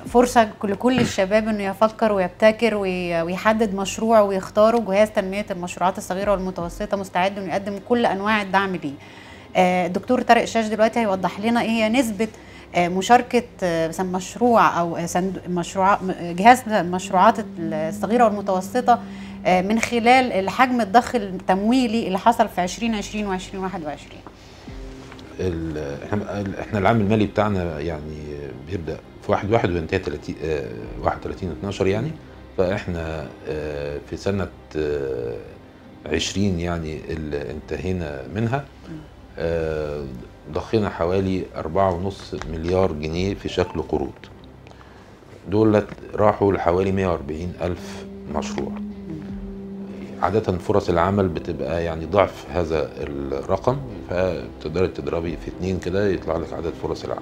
فرصه لكل الشباب انه يفكر ويبتكر وي- ويحدد مشروع ويختاره جهاز تنميه المشروعات الصغيره والمتوسطه مستعد انه يقدم كل انواع الدعم ليه آه، دكتور طارق شاش دلوقتي هيوضح لنا ايه هي نسبه آه، مشاركه آه، مثلا مشروع او آه، صندوق مشروع م- جهاز المشروعات الصغيره والمتوسطه آه، من خلال الحجم الضخ التمويلي اللي حصل في 2020 و2021 ال- احنا احنا العام المالي بتاعنا يعني بيبدا في 1 1 وينتهي 30 آه، 31 12 يعني فاحنا آه، في سنه آه، 20 يعني اللي انتهينا منها آه، ضخينا حوالي 4.5 مليار جنيه في شكل قروض دولت راحوا لحوالي 140 ألف مشروع عادة فرص العمل بتبقى يعني ضعف هذا الرقم فتقدري تضربي في اتنين كده يطلع لك عدد فرص العمل.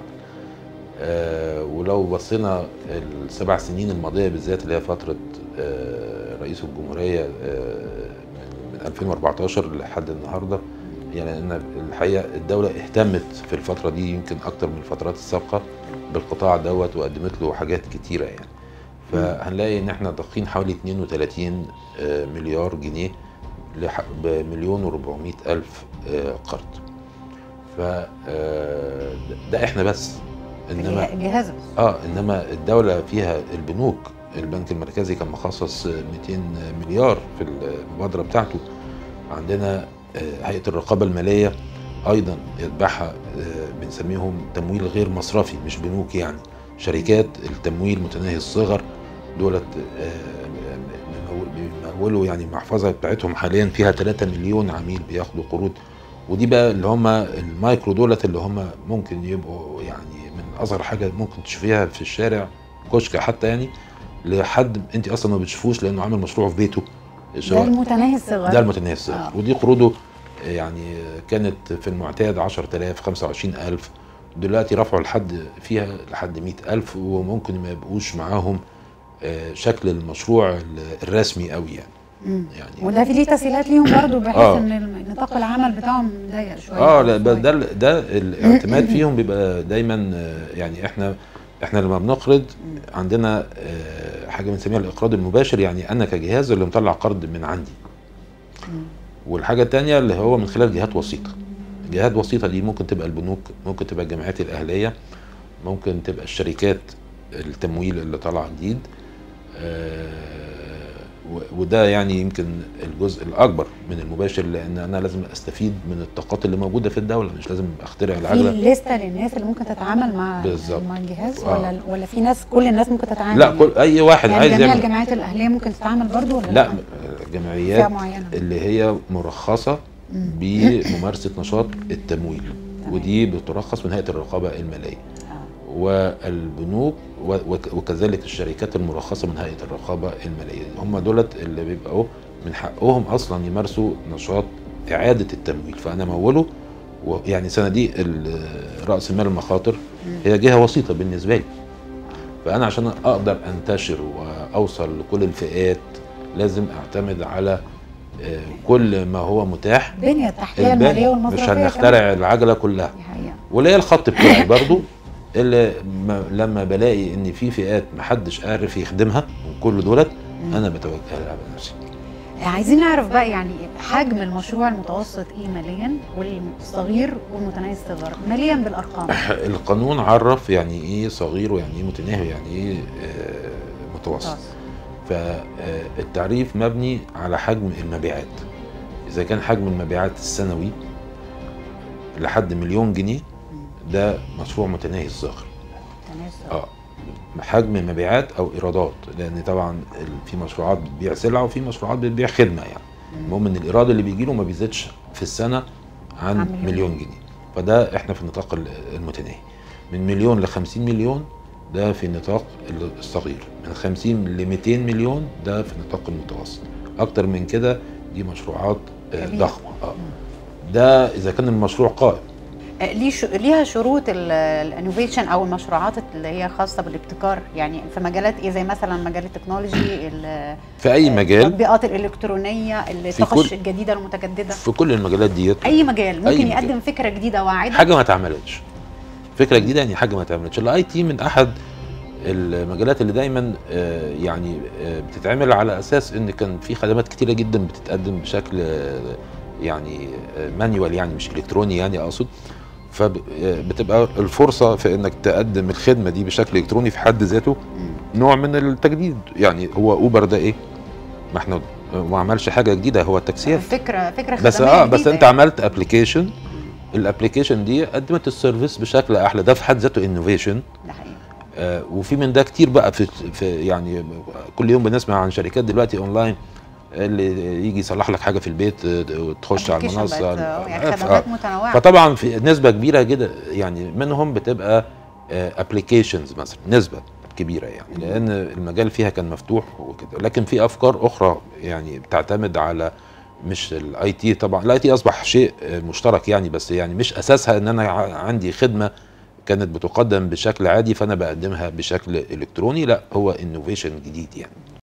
آه ولو بصينا السبع سنين الماضية بالذات اللي هي فترة آه رئيس الجمهورية آه من 2014 لحد النهاردة يعني أن الحقيقة الدولة اهتمت في الفترة دي يمكن أكتر من الفترات السابقة بالقطاع دوت وقدمت له حاجات كتيرة يعني. فهنلاقي ان احنا ضاخين حوالي 32 آه، مليار جنيه لح- بمليون و400 الف آه، قرض ف آه، ده احنا بس انما جهاز اه انما الدوله فيها البنوك البنك المركزي كان مخصص 200 مليار في المبادره بتاعته عندنا آه، هيئه الرقابه الماليه ايضا يتبعها آه، بنسميهم تمويل غير مصرفي مش بنوك يعني شركات التمويل متناهي الصغر دولت آه، بيمول- بيمولوا يعني المحفظه بتاعتهم حاليا فيها 3 مليون عميل بياخدوا قروض ودي بقى اللي هم المايكرو دولت اللي هم ممكن يبقوا يعني من اصغر حاجه ممكن تشوفيها في الشارع كشك حتى يعني لحد انت اصلا ما بتشوفوش لانه عامل مشروع في بيته ده سواء المتناهي الصغر ده المتناهي الصغر آه. ودي قروضه يعني كانت في المعتاد 10000 25000 دلوقتي رفعوا لحد فيها لحد 100000 وممكن ما يبقوش معاهم آه، شكل المشروع ال- الرسمي قوي يعني مم. يعني وده في ليه تسهيلات ليهم برضه بحيث آه. ان الم- نطاق العمل بتاعهم ضيق شويه اه لا شوية. ب- ده ال- ده الاعتماد فيهم بيبقى دايما آه، يعني احنا احنا لما بنقرض عندنا آه، حاجه بنسميها الاقراض المباشر يعني انا كجهاز اللي مطلع قرض من عندي والحاجه الثانيه اللي هو من خلال جهات وسيطه جهات وسيطه دي ممكن تبقى البنوك ممكن تبقى الجمعيات الاهليه ممكن تبقى الشركات التمويل اللي طالعه جديد آه، و- وده يعني يمكن الجزء الاكبر من المباشر لان انا لازم استفيد من الطاقات اللي موجوده في الدوله مش لازم اخترع في العجله لسته للناس اللي ممكن تتعامل مع بالظبط. مع الجهاز آه. ولا ولا في ناس كل الناس ممكن تتعامل لا كل اي واحد يعني عايز جميع يعمل الجامعات الاهليه ممكن تتعامل برضه ولا لا فئه جمعيات معينه اللي هي مرخصه مم. بممارسه نشاط التمويل تمام. ودي بترخص من هيئه الرقابه الماليه آه. والبنوك و- وك- وكذلك الشركات المرخصه من هيئه الرقابه الماليه هم دولت اللي بيبقوا من حقهم اصلا يمارسوا نشاط اعاده التمويل فانا موله ويعني صناديق ال- راس مال المخاطر هي جهه وسيطه بالنسبه لي فانا عشان اقدر انتشر واوصل لكل الفئات لازم اعتمد على آه، كل ما هو متاح البنيه التحتيه الماليه الباقي والمصرفيه مش كمان. هنخترع العجله كلها دي حقيقه وليا الخط بتاعي برضو اللي ما لما بلاقي ان في فئات محدش عارف يخدمها من كل دولت انا بتوجه لها بنفسي عايزين نعرف بقى يعني حجم المشروع المتوسط ايه ماليا والصغير والمتناهي الصغر ماليا بالارقام القانون عرف يعني ايه صغير ويعني ايه متناهي ويعني ايه آه، متوسط فالتعريف مبني على حجم المبيعات اذا كان حجم المبيعات السنوي لحد مليون جنيه ده مشروع متناهي الصغر متناهي الصغر. اه حجم مبيعات او ايرادات لان طبعا ال- في مشروعات بتبيع سلعه وفي مشروعات بتبيع خدمه يعني المهم ان الايراد اللي بيجي له ما بيزيدش في السنه عن عن مليون. مليون جنيه فده احنا في النطاق ال- المتناهي من مليون ل 50 مليون ده في النطاق ال- الصغير من 50 ل 200 مليون ده في النطاق المتوسط اكتر من كده دي مشروعات آه، كبيرة. ضخمه اه ده اذا كان المشروع قائم آه، ليه شو... ليها شروط الانوفيشن او المشروعات اللي هي خاصه بالابتكار يعني في مجالات ايه زي مثلا مجال التكنولوجي ال- في اي مجال التطبيقات الالكترونيه الطاقه كل- الجديده المتجدده في كل المجالات ديت اي مجال ممكن مجال. يقدم فكره جديده واعده حاجه ما اتعملتش فكره جديده يعني حاجه ما اتعملتش الاي تي من احد المجالات اللي دايما آه، يعني آه، بتتعمل على اساس ان كان في خدمات كتيره جدا بتتقدم بشكل آه، يعني مانيوال يعني مش الكتروني يعني اقصد فبتبقى الفرصه في انك تقدم الخدمه دي بشكل الكتروني في حد ذاته مم. نوع من التجديد يعني هو اوبر ده ايه ما احنا ما عملش حاجه جديده هو التاكسيات فكره فكره بس خدمية اه بس جديدة انت يعني. عملت ابلكيشن الابلكيشن دي قدمت السيرفيس بشكل احلى ده في حد ذاته انوفيشن ده حقيقي آه وفي من ده كتير بقى في, في يعني كل يوم بنسمع عن شركات دلوقتي اونلاين اللي يجي يصلح لك حاجه في البيت آه، وتخش على application المنصه بقت، آه، يعني آه، خدمات متنوعه فطبعا في نسبه كبيره جدا يعني منهم بتبقى ابلكيشنز مثلا نسبه كبيره يعني لان المجال فيها كان مفتوح وكده لكن في افكار اخرى يعني بتعتمد على مش الاي تي طبعا الاي تي اصبح شيء آه، مشترك يعني بس يعني مش اساسها ان انا ع- عندي خدمه كانت بتقدم بشكل عادي فانا بقدمها بشكل الكتروني لا هو انوفيشن جديد يعني